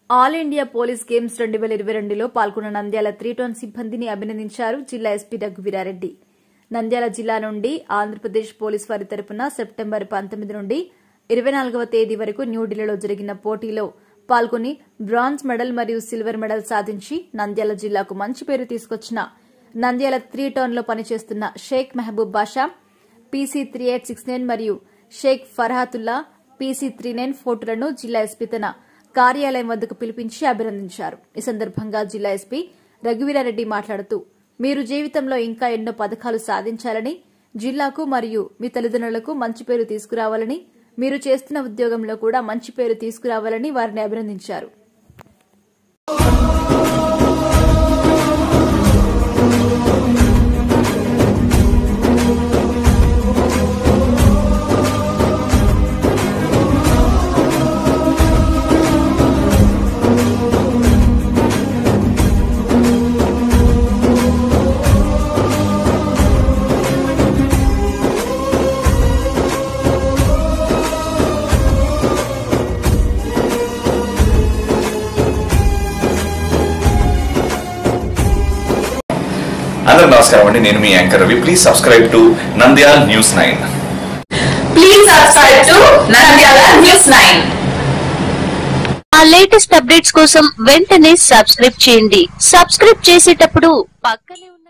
All India police games రెండు వేల ఇరవై రెండులో పాల్గొన్న నంద్యాల త్రీటోన్ సిబ్బందిని అభినందించారు జిల్లా ఎస్పీ రఘువీరారెడ్డి నంద్యాల జిల్లా నుండి ఆంధ్రప్రదేశ్ పోలీస్ వారి తరపున సెప్టెంబర్ పంతొమ్మిది నుండి ఇరవై నాలుగవ తేదీ వరకు న్యూఢిల్లీలో జరిగిన పోటీలో పాల్గొని బ్రాంజ్ మెడల్ మరియు సిల్వర్ మెడల్ సాధించి నంద్యాల జిల్లాకు మంచి పేరు తీసుకొచ్చిన నంద్యాల త్రీ టౌన్ లో పనిచేస్తున్న Sheikh Mehboob Basha PC three eight six nine మరియు Sheikh Farhatulla PC three nine ఫోటోలను జిల్లా ఎస్పీ తన కార్యాలయం వద్దకు పిలిపించి అభినందించారు ఈ సందర్భంగా జిల్లా ఎస్పీ రఘువీరారెడ్డి మాట్లాడుతూ మీరు జీవితంలో ఇంకా ఎన్నో పథకాలు సాధించాలని జిల్లాకు మరియు మీ తల్లిదండ్రులకు మంచి పేరు తీసుకురావాలని మీరు చేస్తున్న ఉద్యోగంలో కూడా మంచి పేరు తీసుకురావాలని వారిని అభినందించారు అందరూ నమస్కారం అండి నేను మీ anchor Ravi please subscribe to Nandyal news nine Please subscribe to Nandyala News 9. ఆ లేటెస్ట్ అప్డేట్స్ కోసం వెంటనే సబ్స్క్రైబ్ చేయండి సబ్స్క్రైబ్ చేసేటప్పుడు పక్కనే ఉన్న